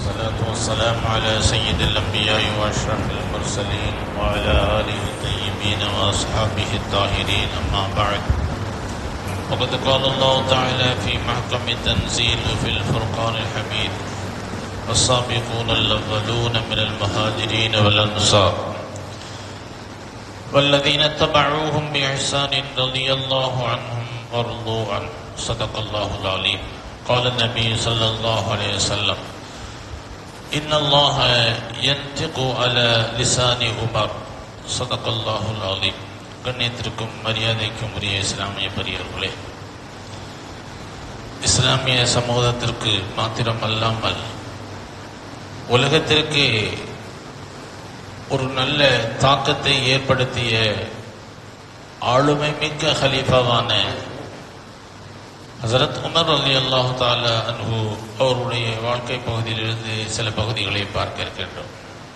والصلاة والسلام على سيد الأنبياء وأشرف المرسلين وعلى آله الطيبين وأصحابه الطاهرين أما بعد وقد قال الله تعالى في محكم التنزيل في الفرقان الحميد والسابقون الأولون من المهاجرين والأنصار والذين اتبعوهم بإحسان رضي الله عنهم ورضوا عنه صدق الله العليم قال النبي صلى الله عليه وسلم إن الله ينطق على لسان عمر صدق الله العظيم கண்ணியத்திற்கும் மரியாதைக்கும் உரிய இஸ்லாமிய பெரியவர்களே இஸ்லாமிய சமூகத்திற்கு மாத்திரம் அல்லாமல் உலகத்திற்கு ஒரு நல்ல தாக்கத்தை ஏற்படுத்திய ஆளுமை மிக்க ஹலீஃபாவான ஹசரத் உமர் அலி அல்லாஹு தாலா அன்பு அவருடைய வாழ்க்கை பகுதியிலிருந்து சில பகுதிகளை பார்க்க இருக்கின்றோம்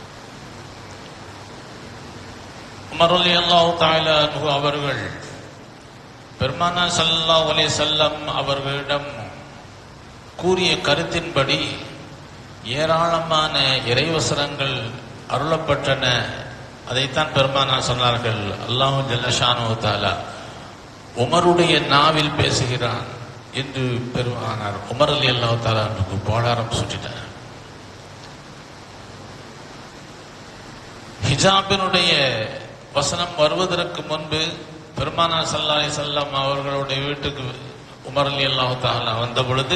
உமர் அலி அல்லாஹு தாலா அன்பு அவர்கள் பெருமானா சல்லா அலி சல்லம் அவர்களிடம் கூறிய கருத்தின்படி ஏராளமான இறைவசனங்கள் அருளப்பட்டன அதைத்தான் பெருமானா சொன்னார்கள் அல்லாஹு ஜல்லஷானு தாலா உமருடைய நாவில் பேசுகிறான் என்று பெருமானார் உமர் அலி அல்லாஹ் தாலானுக்கு போடாரம் சுற்றினார் ஹிஜாபினுடைய வசனம் வருவதற்கு முன்பு பெருமானா சல்லாஹி சல்லாம் அவர்களுடைய வீட்டுக்கு உமர் அலி அல்லாஹ் தாலா வந்த பொழுது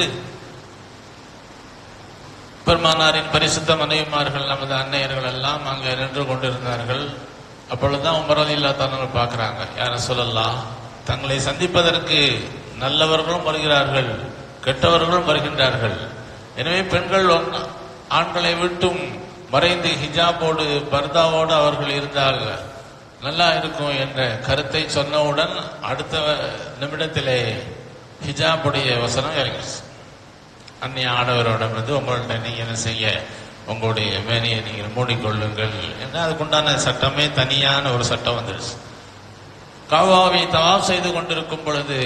பெருமானாரின் பரிசுத்த மனைவிமார்கள் நமது அன்னையர்கள் எல்லாம் அங்கே நின்று கொண்டிருந்தார்கள் அப்பொழுதுதான் உமர் அலி அல்லா தாலா பார்க்குறாங்க யார சொல்லலாம் தங்களை சந்திப்பதற்கு நல்லவர்களும் வருகிறார்கள் கெட்டவர்களும் வருகின்றார்கள் எனவே பெண்கள் ஆண்களை விட்டும் மறைந்து ஹிஜாபோடு பர்தாவோடு அவர்கள் இருந்தால் நல்லா இருக்கும் என்ற கருத்தை சொன்னவுடன் அடுத்த நிமிடத்திலே ஹிஜாபுடைய வசனம் இறங்கிடுச்சு அந்நிய ஆடவரோடமிருந்து உங்கள்கிட்ட நீங்க என்ன செய்ய உங்களுடைய மேனையை நீங்கள் மூடிக்கொள்ளுங்கள் என்று அதுக்குண்டான சட்டமே தனியான ஒரு சட்டம் வந்துடுச்சு காவாவை தவாப் செய்து கொண்டிருக்கும் பொழுது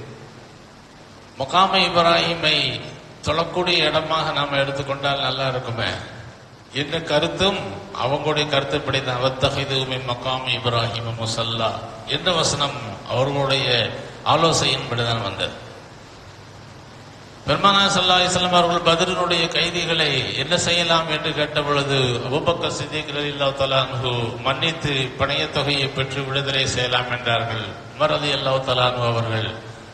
முகாம இப்ராஹிமை தொழக்கூடிய இடமாக நாம் எடுத்துக்கொண்டால் நல்லா இருக்குமே என்ற கருத்தும் அவங்களுடைய கருத்துப்படி தான் அவத்தகைதுமே மக்காம இப்ராஹிம் முசல்லா என்ற வசனம் அவர்களுடைய ஆலோசனையின்படிதான் வந்தது பெருமானா சல்லா இஸ்லாம் அவர்கள் பதிரனுடைய கைதிகளை என்ன செய்யலாம் என்று கேட்ட பொழுது அபுபக்கர் சித்திக் அல்லா தலான்ஹு மன்னித்து பணைய தொகையை பெற்று விடுதலை செய்யலாம் என்றார்கள் உமர் அலி அல்லா தலான்ஹு அவர்கள்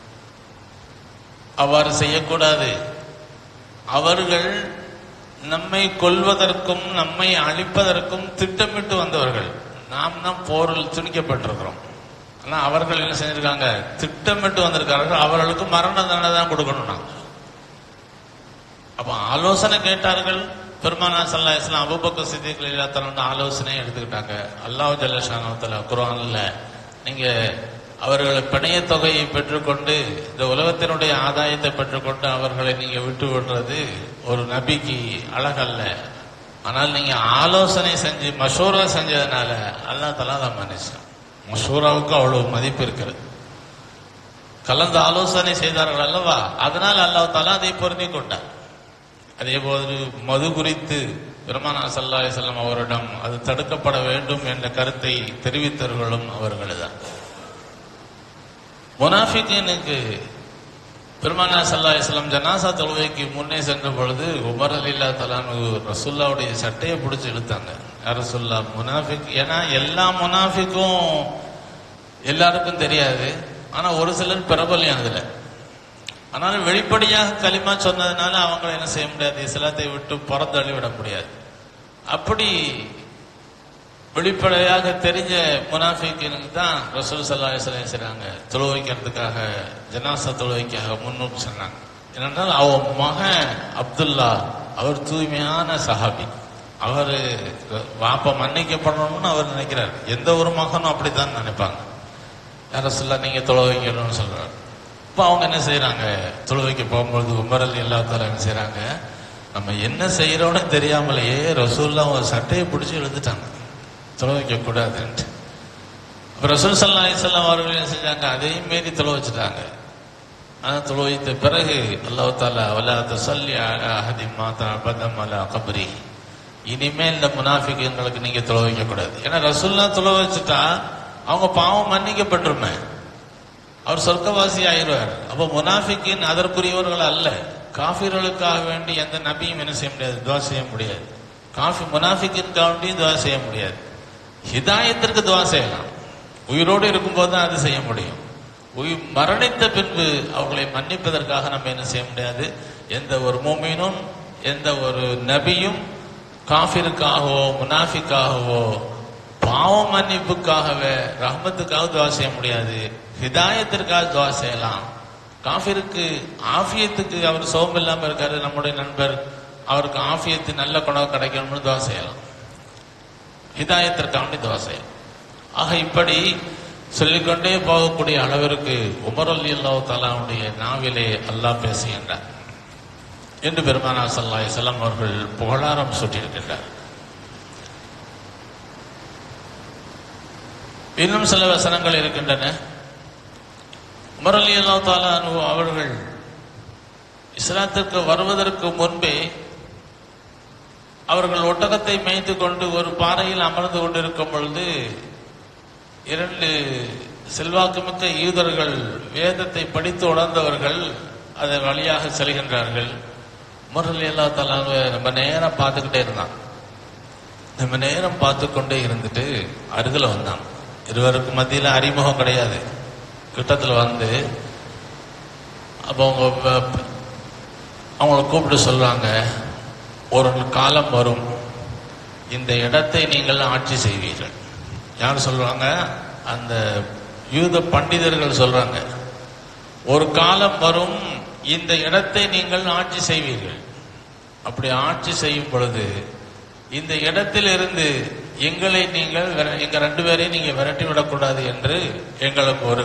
அவ்வாறு செய்யக்கூடாது அவர்கள் நம்மை கொல்வதற்கும் நம்மை அழிப்பதற்கும் திட்டமிட்டு வந்தவர்கள் நாம் தான் போரில் துணிக்கப்பட்டிருக்கிறோம் ஆனா அவர்கள் என்ன செஞ்சிருக்காங்க திட்டமிட்டு வந்திருக்கார்கள் அவர்களுக்கு மரண தண்டனை தான் கொடுக்கணும் நாங்கள் அப்ப ஆலோசனை கேட்டார்கள் பெருமானா சல்லா இஸ்லாம் அபுபக்க சித்திகள் இல்லாத்தன ஆலோசனை எடுத்துக்கிட்டாங்க அல்லாஹ் ஜல்லஷானத்துல குரான்ல நீங்க அவர்களை பிணைய தொகையை பெற்றுக்கொண்டு இந்த உலகத்தினுடைய ஆதாயத்தை பெற்றுக்கொண்டு அவர்களை நீங்க விட்டு விடுறது ஒரு நபிக்கு அழகல்ல ஆனால் நீங்க ஆலோசனை செஞ்சு மஷூரா செஞ்சதுனால அல்லா தலா தான் மனுஷன் மஷூராவுக்கு அவ்வளவு மதிப்பு இருக்கிறது கலந்து ஆலோசனை செய்தார்கள் அல்லவா அதனால் அல்லாஹ் தலா அதை பொருந்தி கொண்டார் அதே போது மது குறித்து பெருமானா சல்லா செல்லம் அவரிடம் அது தடுக்கப்பட வேண்டும் என்ற கருத்தை தெரிவித்தவர்களும் அவர்கள்தான் முனாஃபிகனுக்கு பெருமானா சல்லா இஸ்லாம் ஜனாசா தொழுகைக்கு முன்னே சென்ற பொழுது உமர் அலில்லா தலானு ரசுல்லாவுடைய சட்டையை பிடிச்சி இழுத்தாங்க ரசுல்லா முனாஃபிக் ஏன்னா எல்லா முனாஃபிக்கும் எல்லாருக்கும் தெரியாது ஆனா ஒரு சிலர் பிரபல்யம் அதுல ஆனாலும் வெளிப்படையாக களிமா சொன்னதுனால அவங்களை என்ன செய்ய முடியாது இஸ்லாத்தை விட்டு புறந்தள்ளி விட முடியாது அப்படி வெளிப்படையாக தெரிஞ்ச முனாஃபிக்கு தான் ரசூல் சல்லா இஸ்லாம் செய்றாங்க தொழு வைக்கிறதுக்காக ஜனாசா தொழு வைக்காக முன்னூறு சொன்னாங்க ஏனென்றால் அவன் மகன் அப்துல்லா அவர் தூய்மையான சஹாபி அவர் வாப்ப மன்னிக்கப்படணும்னு அவர் நினைக்கிறார் எந்த ஒரு மகனும் அப்படித்தான் நினைப்பாங்க யார சொல்ல நீங்க தொழு வைக்கணும்னு சொல்றாரு இப்போ அவங்க என்ன செய்யறாங்க தொழு வைக்க போகும்பொழுது உமரல் எல்லாத்தாலும் என்ன செய்யறாங்க நம்ம என்ன செய்யறோம்னு தெரியாமலேயே ரசூல்லா ஒரு சட்டையை பிடிச்சி எழுந்துட்டாங்க தொலை வைக்க கூடாதுன்ட்டு அப்ப ரசூல் சல்லா அலிசல்லாம் அவர்கள் என்ன செஞ்சாங்க அதையும் மீறி தொலை வச்சுட்டாங்க ஆனால் தொழுவித்த பிறகு அல்லாஹ் தாலா வலா தசல்லி அலா அஹதி மாதா அபதம் அலா கபரி இனிமேல் இந்த முனாஃபிக்குங்களுக்கு நீங்க தொலை வைக்க கூடாது ஏன்னா ரசூல்லா தொலை வச்சுட்டா அவங்க பாவம் மன்னிக்கப்பட்டுருமே அவர் சொர்க்கவாசி ஆயிடுவார் அப்போ முனாஃபிக்கின் அதற்குரியவர்கள் அல்ல காஃபிர்களுக்காக வேண்டி எந்த நபியும் என்ன செய்ய முடியாது துவா செய்ய முடியாது காஃபி முனாஃபிக்கின்காக வேண்டியும் துவா செய்ய முடியாது ஹிதாயத்திற்கு துவா செய்யலாம் உயிரோடு இருக்கும்போது தான் அது செய்ய முடியும் உயிர் மரணித்த பின்பு அவர்களை மன்னிப்பதற்காக நம்ம என்ன செய்ய முடியாது எந்த ஒரு மூமீனும் எந்த ஒரு நபியும் காஃபிருக்காகவோ முனாஃபிக்காகவோ பாவ மன்னிப்புக்காகவே ரஹ்மத்துக்காக துவா செய்ய முடியாது ஹிதாயத்திற்காக துவா செய்யலாம் காஃபிருக்கு ஆஃபியத்துக்கு அவர் சோகம் இல்லாம இருக்காரு நம்முடைய நண்பர் அவருக்கு ஆஃபியத்து நல்ல குணம் கிடைக்கணும்னு துவா செய்யலாம் ஹிதாயத்திற்காக துவா செய்யலாம் ஆக இப்படி சொல்லிக்கொண்டே போகக்கூடிய அளவிற்கு உமர் அலி அல்லாஹ் தாலாவுடைய நாவிலே அல்லாஹ் பேசுகின்றார் என்று பெருமானா சல்லாஹ் செல்லம் அவர்கள் புகழாரம் சூட்டியிருக்கின்றார் இன்னும் சில வசனங்கள் இருக்கின்றன உமர் அலி அல்லா தாலா அவர்கள் இஸ்லாத்திற்கு வருவதற்கு முன்பே அவர்கள் ஒட்டகத்தை மேய்த்து கொண்டு ஒரு பாறையில் அமர்ந்து கொண்டிருக்கும் பொழுது இரண்டு செல்வாக்குமிக்க யூதர்கள் வேதத்தை படித்து உணர்ந்தவர்கள் அதை வழியாக செல்கின்றார்கள் முரளி அல்லா தாலாவை நம்ம நேரம் பார்த்துக்கிட்டே இருந்தான் நம்ம நேரம் பார்த்து கொண்டே இருந்துட்டு அருகில் வந்தான் இருவருக்கும் மத்தியில் அறிமுகம் கிடையாது கிட்டத்தில் வந்து அப்போ அவங்க வ- அவங்கள கூப்பிட்டு சொல்றாங்க ஒரு காலம் வரும் இந்த இடத்தை நீங்கள் ஆட்சி செய்வீர்கள் யார் சொல்றாங்க அந்த யூத பண்டிதர்கள் சொல்றாங்க ஒரு காலம் வரும் இந்த இடத்தை நீங்கள் ஆட்சி செய்வீர்கள் அப்படி ஆட்சி செய்யும் பொழுது இந்த இடத்திலிருந்து எங்களை நீங்கள் விர- எங்க ரெண்டு பேரையும் நீங்க விரட்டி விடக்கூடாது என்று எங்களுக்கு ஒரு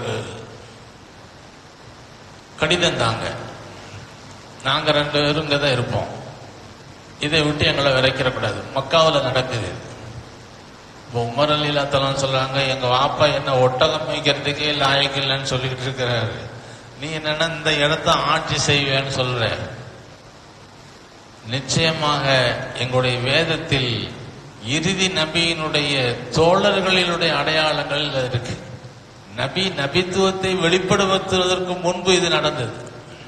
கடிதம் தாங்க நாங்க ரெண்டு பேரும் இங்க தான் இருப்போம் இதை விட்டு எங்களை விரைக்கிறக்கூடாது மக்காவில் நடக்குது இப்போ உமர் அலிலாத்தலாம் சொல்றாங்க எங்க வாப்பா என்ன ஒட்டகம் மேய்க்கிறதுக்கே லாயக்கு இல்லைன்னு சொல்லிக்கிட்டு இருக்கிறாரு நீ என்னன்னா இந்த இடத்த ஆட்சி செய்வேன்னு சொல்ற நிச்சயமாக எங்களுடைய வேதத்தில் இறுதி நபியினுடைய தோழர்களினுடைய அடையாளங்கள் இதுல இருக்கு நபி நபித்துவத்தை வெளிப்படுத்துவதற்கு முன்பு இது நடந்தது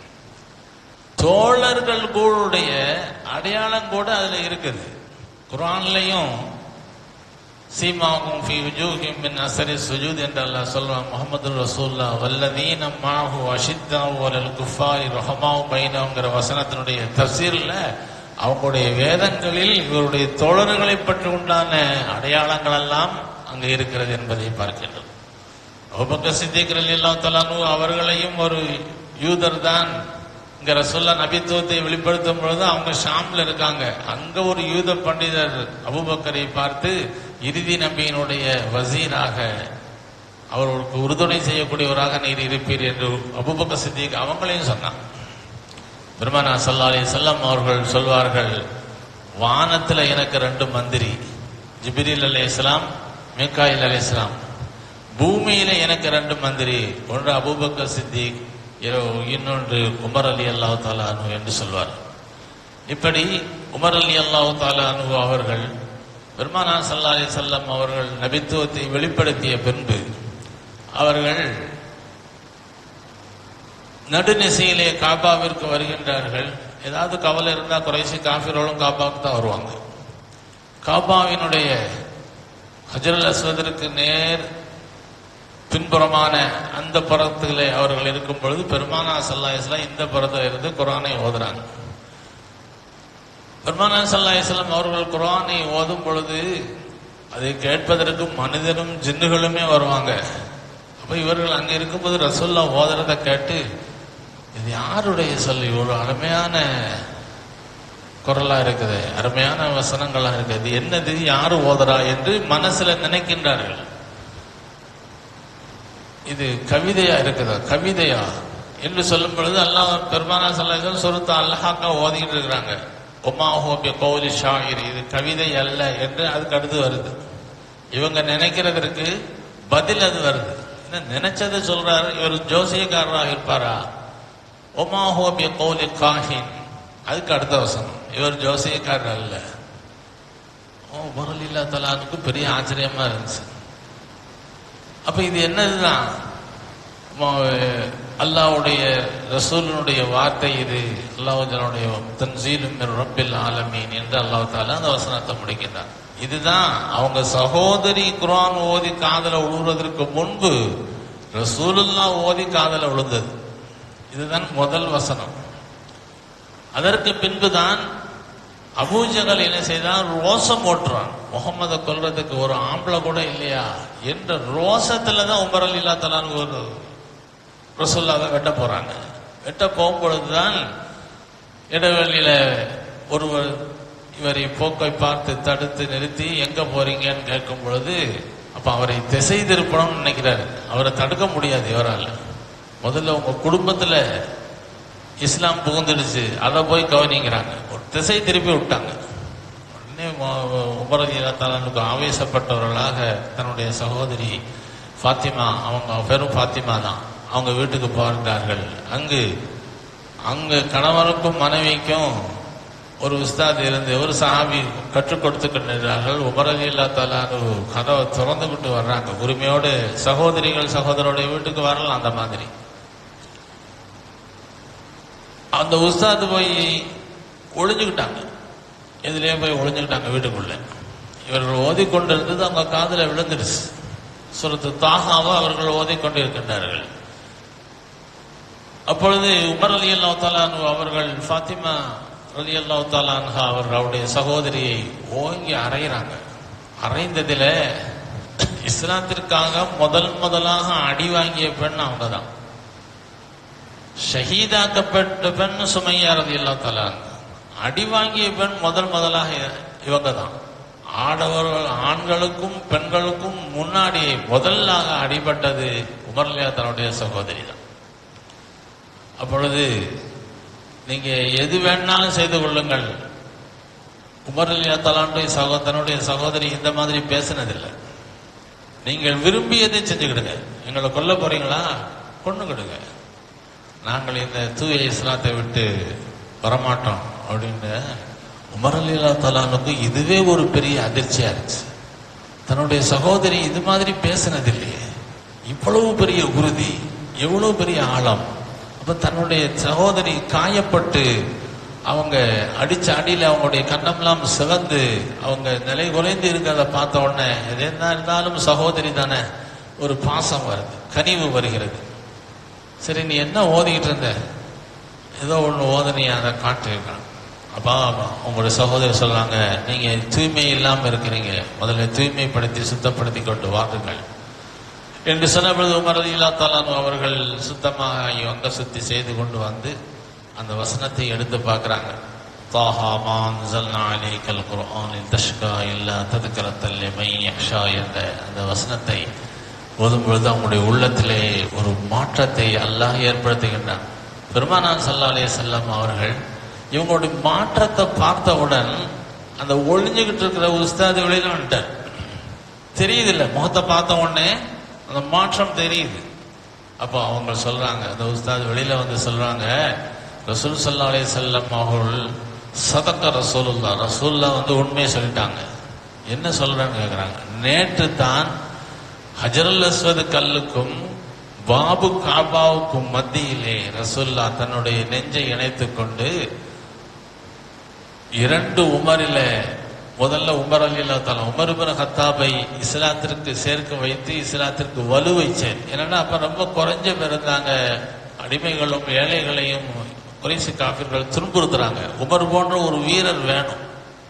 தோழர்கள் கூடைய அடையாளம் கூட அதுல இருக்குது குரான்லயும் சீமாகும் ஃபி விஜூஹிம் மின் அசரி சுஜூத் என்று அல்லாஹ் சொல்றான் முஹம்மது ரசூல்லா வல்லதீன மாஹு அஷித்தாவு வலல் குஃபாரி ரஹமாவு பைனவங்கிற வசனத்தினுடைய தஃசீர்ல அவங்களுடைய வேதங்களில் இவருடைய தோழர்களை பற்றி உண்டான அடையாளங்கள் எல்லாம் அங்கு இருக்கிறது என்பதை பார்க்கின்றோம் அபுபக்கர் சித்திக் ரலியல்லாஹு தஆலானு அவர்களையும் ஒரு யூதர் தான் இங்க ரசூல்லா நபித்துவத்தை வெளிப்படுத்தும் பொழுது அவங்க ஷாம்ல இருக்காங்க அங்க ஒரு யூத பண்டிதர் அபூபக்கரை பார்த்து இறுதி நபியினுடைய வசீராக அவர்களுக்கு உறுதுணை செய்யக்கூடியவராக நீர் இருப்பீர் என்று அபூபக்கர் சித்திக் அவங்களையும் சொன்னான் பெருமானா சல்லா அலி செல்லம் அவர்கள் சொல்வார்கள் வானத்துல எனக்கு ரெண்டு மந்திரி ஜிபிரில் அலி இஸ்லாம் மீகாயில் அலி இஸ்லாம் பூமியில எனக்கு ரெண்டு மந்திரி ஒன்று அபூபக்கர் சித்திக் இரு- இன்னொன்று உமர் அலி அல்லாஹ் தாலானு என்று சொல்வார் இப்படி உமர் அலி அல்லாஹ் தாலானு அவர்கள் பெருமானா சல்லா அலி செல்லம் அவர்கள் நபித்துவத்தை வெளிப்படுத்திய பின்பு அவர்கள் நடுநிசையிலே காபாவிற்கு வருகின்றார்கள் ஏதாவது கவலை இருந்தால் குறைசி காஃபிரோளும் காபாவுக்கு தான் வருவாங்க காபாவினுடைய ஹஜரல் அஸ்வதற்கு நேர் பின்புறமான அந்த புறத்திலே அவர்கள் இருக்கும் பொழுது பெருமானா சல்லாஹிஸ்லாம் இந்த புறத்தில் இருந்து குரானை ஓதுறாங்க பெருமானா சல்லாஹிஸ்லாம் அவர்கள் குரானை ஓதும் பொழுது அதை கேட்பதற்கு மனிதனும் ஜின்னுகளுமே வருவாங்க அப்ப இவர்கள் அங்க இருக்கும்போது ரசோல்லா ஓதுறத கேட்டு இது யாருடைய சொல்லி ஒரு அருமையான குரலா இருக்குது அருமையான வசனங்களா இருக்குது இது என்னது யாரு ஓதுறா என்று மனசுல நினைக்கின்றார்கள் இது கவிதையா இருக்குதா கவிதையா என்று சொல்லும் பொழுது அல்லாஹ் பெருமானா சல்லாஹ் சுருத்த அல்லாஹாக்கா ஓதிக்கிட்டு இருக்கிறாங்க ஒமாஹோபிய கோலி ஷாயிர் இது கவிதை அல்ல என்று அதுக்கு அடுத்து வருது இவங்க நினைக்கிறதற்கு பதில் அது வருது என்ன நினைச்சதை சொல்றாரு இவர் ஜோசியக்காரராக இருப்பாரா ஒமாஹோ பி கௌலி காஹின் அதுக்கு அடுத்த வசனம் இவர் ஜோசியக்காரர் அல்ல ஓ முரளில்லா தலானுக்கு பெரிய ஆச்சரியமா இருந்துச்சு அப்ப இது என்னதுதான் ம- அல்லாஹ்வுடைய ரசூலினுடைய வார்த்தை இது அல்லாஹுடைய தன்சீலும் ரப்பில் ஆலமீன் என்று அல்லாஹ் தாலா அந்த வசனத்தை முடிக்கிறார் இதுதான் அவங்க சகோதரி குர்ஆன் ஓதி காதல விழுவதற்கு முன்பு ரசூலுல்லா ஓதி காதல விழுந்தது இதுதான் முதல் வசனம் அதற்கு பின்புதான் அபூஜகல் என்ன செய்தான் ரோசம் ஓட்டுறான் முகம்மதை கொல்றதுக்கு ஒரு ஆம்பளை கூட இல்லையா என்ற ரோசத்துல தான் உமர் அலி தலான் ஒரு ரசூல்லாவை வெட்ட போறாங்க வெட்ட போகும்பொழுதுதான் இடைவெளியில ஒருவர் இவரை போக்கை பார்த்து தடுத்து நிறுத்தி எங்க போறீங்கன்னு கேட்கும் பொழுது அப்ப அவரை திசை திருப்பணும்னு நினைக்கிறாரு அவரை தடுக்க முடியாது இவரால் முதல்ல உங்க குடும்பத்துல இஸ்லாம் புகுந்துடுச்சு அதை போய் கவனிங்கிறாங்க ஒரு திசை திருப்பி விட்டாங்க உடனே உமரதி தாலனுக்கு ஆவேசப்பட்டவர்களாக தன்னுடைய சகோதரி ஃபாத்திமா அவங்க பேரும் ஃபாத்திமா தான் அவங்க வீட்டுக்கு போகிறார்கள் அங்கு அங்கு கணவனுக்கும் மனைவிக்கும் ஒரு உஸ்தாத் இருந்து ஒரு சஹாபி கற்றுக் கொடுத்து கொண்டிருந்தார்கள் உமரதி இல்லா தாலானு கதவை திறந்துகிட்டு வர்றாங்க உரிமையோடு சகோதரிகள் சகோதரோடைய வீட்டுக்கு வரலாம் அந்த மாதிரி அந்த உஸ்தாது போய் ஒளிஞ்சுக்கிட்டாங்க எதுலயே போய் ஒளிஞ்சுக்கிட்டாங்க வீட்டுக்குள்ள இவர்கள் ஓதிக்கொண்டிருந்தது அவங்க காதுல விழுந்துருச்சு சுரத்து தாகாவ அவர்கள் ஓதிக்கொண்டு இருக்கின்றார்கள் அப்பொழுது உமர் அலி அல்லா அவர்கள் ஃபாத்திமா ரலி அல்லா தாலான்ஹா அவர்களுடைய சகோதரியை ஓங்கி அறையிறாங்க அறைந்ததில இஸ்லாத்திற்காக முதல் முதலாக அடி வாங்கிய பெண் அவங்க தான் ஷஹீதாக்கப்பட்ட பெண் சுமையா ரதி அல்லா தலான் அடி வாங்கிய பெண் முதல் முதலாக இவங்க தான் ஆடவர்கள் ஆண்களுக்கும் பெண்களுக்கும் முன்னாடி முதலாக அடிபட்டது உமர்லியா தன்னுடைய சகோதரி தான் அப்பொழுது நீங்க எது வேணாலும் செய்து கொள்ளுங்கள் உமர்லியா தலானுடைய சகோதரனுடைய சகோதரி இந்த மாதிரி பேசினதில்லை நீங்கள் விரும்பியதை செஞ்சுக்கிடுங்க எங்களை கொல்ல போறீங்களா கொண்டுக்கிடுங்க நாங்கள் இந்த தூய இஸ்லாத்தை விட்டு வரமாட்டோம் அப்படின்னு உமர் அலிலா தலானுக்கு இதுவே ஒரு பெரிய அதிர்ச்சியா இருந்துச்சு தன்னுடைய சகோதரி இது மாதிரி பேசினது இல்லையே இவ்வளவு பெரிய உறுதி எவ்வளவு பெரிய ஆழம் அப்ப தன்னுடைய சகோதரி காயப்பட்டு அவங்க அடிச்ச அடியில அவங்களுடைய கண்ணமெல்லாம் சிவந்து அவங்க நிலை குலைந்து இருக்கிறத பார்த்த உடனே எது என்ன இருந்தாலும் சகோதரி தானே ஒரு பாசம் வருது கனிவு வருகிறது சரி நீ என்ன ஓதிக்கிட்டு இருந்த ஏதோ ஒன்று ஓதனையா அதை காட்டிருக்கான் அப்பா உங்களுடைய சகோதரி சொல்றாங்க நீங்க தூய்மை இல்லாம இருக்கிறீங்க முதல்ல தூய்மைப்படுத்தி சுத்தப்படுத்தி கொண்டு வாருங்கள் என்று சொன்ன பொழுது உமர் இல்லா தாலானு அவர்கள் சுத்தமாக அங்க சுத்தி செய்து கொண்டு வந்து அந்த வசனத்தை எடுத்து பார்க்கறாங்க தாஹா மான் ஜல்னா அலைக்கல் குர்ஆனின் தஷ்கா இல்லா ததுக்கரத்தல் லிமை யக்ஷா என்ற அந்த வசனத்தை ஓதும் பொழுது அவங்களுடைய உள்ளத்திலே ஒரு மாற்றத்தை அல்லாஹ் ஏற்படுத்துகின்றான் பெருமானான் சல்லா அலைய செல்லம் அவர்கள் இவங்களுடைய மாற்றத்தை பார்த்தவுடன் அந்த ஒளிஞ்சுகிட்டு இருக்கிற உஸ்தாது வெளியில வந்துட்டார் தெரியுது இல்ல முகத்தை பார்த்த உடனே அந்த மாற்றம் தெரியுது அப்போ அவங்க சொல்றாங்க அந்த உஸ்தாது வெளியில வந்து சொல்றாங்க ரசூல் சல்லா அலைய செல்லம் அவர்கள் சதக்க ரசூலுல்லா ரசூல்லா வந்து உண்மையை சொல்லிட்டாங்க என்ன சொல்றான்னு கேக்குறாங்க நேற்று தான் ஹஜரல் அஸ்வத் கல்லுக்கும் பாபு காபாவுக்கும் மத்தியிலே ரசூல்லா தன்னுடைய நெஞ்சை இணைத்துக் கொண்டு இரண்டு உமரில முதல்ல உமர் அலில்லா தலா உமர் பின் ஹத்தாபை இஸ்லாத்திற்கு சேர்க்க வைத்து இஸ்லாத்திற்கு வலுவைச்சேன் என்னன்னா அப்ப ரொம்ப குறைஞ்ச பேர் இருந்தாங்க அடிமைகளும் ஏழைகளையும் குறைசி காபிர்கள் துன்புறுத்துறாங்க உமர் போன்ற ஒரு வீரர் வேணும்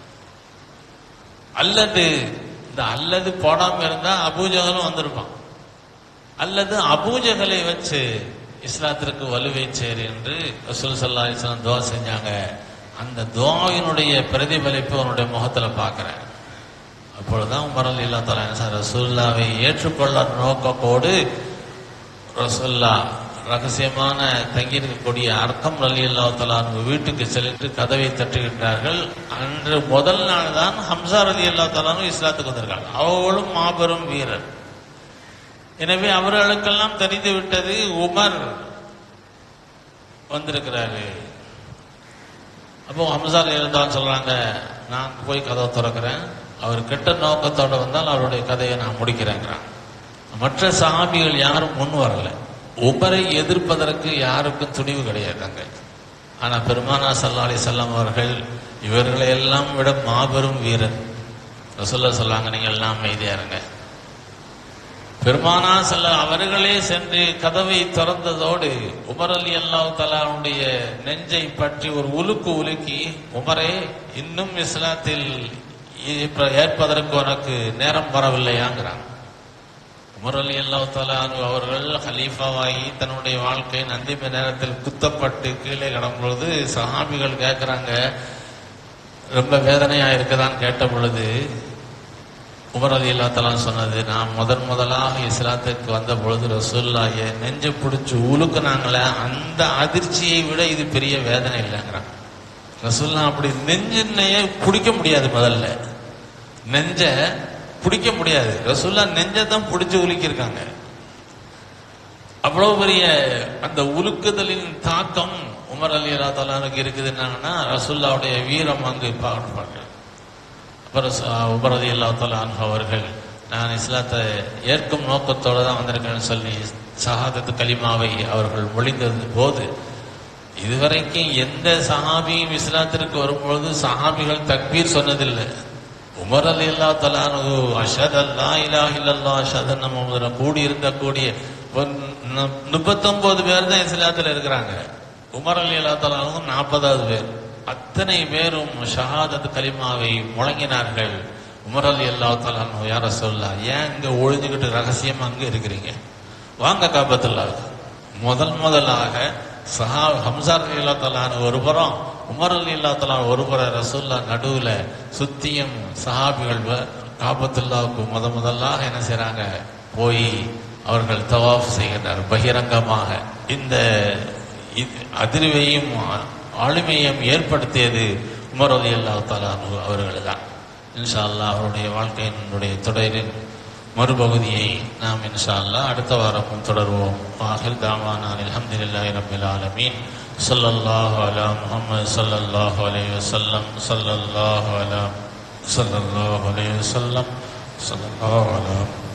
அல்லது இந்த அல்லது போடாம இருந்தா அபூஜகலும் வந்திருப்பான் அல்லது அபூஜகலை வச்சு இஸ்லாத்திற்கு வலுவைச்சேர் என்று ரசூல் சல்லா இஸ்லாம் துவா செஞ்சாங்க அந்த துவாவினுடைய பிரதிபலிப்பு அவனுடைய முகத்துல பார்க்கிறேன் அப்பொழுதுதான் உமர் அலி இல்லா தலா ரசூல்லாவை ஏற்றுக்கொள்ள நோக்கத்தோடு ரசூல்லா ரகசியமான தங்கியிருக்கக்கூடிய அர்க்கம் அலி அல்லா தலான் வீட்டுக்கு சென்று கதவை தட்டுகின்றார்கள் அன்று முதல் நாள் தான் ஹம்சார் அலி அல்லா தலானும் இஸ்லாத்துக்கு வந்திருக்காங்க அவர்களும் மாபெரும் வீரர் எனவே அவர்களுக்கெல்லாம் தெரிந்து விட்டது உமர் வந்திருக்கிறாரு அப்போ ஹம்சார் இருந்தான்னு சொல்றாங்க நான் போய் கதவை திறக்கிறேன் அவர் கெட்ட நோக்கத்தோட வந்தால் அவருடைய கதையை நான் முடிக்கிறேங்கிறான் மற்ற சஹாபிகள் யாரும் முன் வரல உமரை எதிர்ப்பதற்கு யாருக்கும் துணிவு கிடையாது அங்க ஆனா பெருமானா சல்லா அலி செல்லம் அவர்கள் இவர்களை எல்லாம் விட மாபெரும் வீரன் ரசூல்லா சொல்லாங்க நீங்க எல்லாம் அமைதியா இருங்க பெருமானா செல்ல அவர்களே சென்று கதவை திறந்ததோடு உமர் அலி அல்லாஹ் தலாவுடைய நெஞ்சை பற்றி ஒரு உலுக்கு உலுக்கி உமரே இன்னும் இஸ்லாத்தில் இப்ப ஏற்பதற்கு உனக்கு நேரம் வரவில்லையாங்கிறாங்க உமர் அலி அல்லாஹ் தலானு அவர்கள் ஹலீஃபாவாகி தன்னுடைய வாழ்க்கை அந்திம நேரத்தில் குத்தப்பட்டு கீழே கிடக்கும் பொழுது சஹாபிகள் கேட்கிறாங்க ரொம்ப வேதனையா இருக்குதான்னு கேட்ட பொழுது உமர் அலி அல்லா தலான் சொன்னது நான் முதன் முதலாக இஸ்லாத்துக்கு வந்த பொழுது ரசூல்லா என் நெஞ்சை பிடிச்சி உலுக்குனாங்களே அந்த அதிர்ச்சியை விட இது பெரிய வேதனை இல்லைங்கிறான் ரசூல்லா அப்படி நெஞ்சினையே பிடிக்க முடியாது முதல்ல நெஞ்ச பிடிக்க முடியாது ரசூல்லா நெஞ்சை தான் பிடிச்சி உலுக்கியிருக்காங்க அவ்வளவு பெரிய அந்த உலுக்குதலின் தாக்கம் உமர் அலி அல்லா தலானுக்கு இருக்குதுன்னாங்கன்னா ரசூல்லாவுடைய வீரம் அங்கு பார்ப்பாங்க அப்புறம் ச- உமர் அலி அல்லா தலான் அவர்கள் நான் இஸ்லாத்தை ஏற்கும் நோக்கத்தோட தான் வந்திருக்கேன்னு சொல்லி சஹாதத்து கலிமாவை அவர்கள் மொழிந்தது போது இதுவரைக்கும் எந்த சஹாபியும் இஸ்லாத்திற்கு வரும்பொழுது சஹாபிகள் தக்பீர் சொன்னதில்லை உமர் அலி அல்லா தலானு அஷத் அல்லா இலா இல்லல்லா அஷத் நம்ம கூடி இருந்த கூடிய ஒரு நு- முப்பத்தொன்பது பேர் தான் இஸ்லாத்துல இருக்கிறாங்க உமர் அலி அல்லா தலானும் நாற்பதாவது பேர் அத்தனை பேரும் ஷஹாதத் கலிமாவை முழங்கினார்கள் உமர் அலி அல்லா தலானு யார சொல்லா ஏன் இங்க ஒழிஞ்சுக்கிட்டு ரகசியமா அங்க இருக்கிறீங்க வாங்க காபத்துல்லா முதல் முதலாக சஹா ஹம்சார் அலி அல்லா தலானு ஒரு புறம் உமர் அலி அல்லா தலான் ஒரு புறம் ரசூல்லா நடுவுல சுத்தியும் சஹாபிகள் வ- காபத்துல்லாவுக்கு முத முதலாக என்ன செய்றாங்க போய் அவர்கள் தவாஃப் செய்கின்றனர் பகிரங்கமாக இந்த இது- அதிர்வையும் ஆ- ஆளுமையும் ஏற்படுத்தியது உமர் அலி அல்லாஹ் தாலானு அவர்கள் தான் இன்ஷா அல்லாஹ் அவருடைய வாழ்க்கையினுடைய தொடரின் மறுபகுதியை நாம் இன்ஷா அல்லாஹ் அடுத்த வாரமும் தொடர்வோம் ஆஹில் தாவானா அல்ஹம்துலில்லாஹி ரப்பில் ஆலமீன் ஸல்லல்லாஹு அலா முஹம்மது ஸல்லல்லாஹு அலைஹி வஸல்லம் ஸல்லல்லாஹு அலா ஸல்லல்லாஹு அலைஹி வஸல்லம் ஸல்லல்லாஹு அலா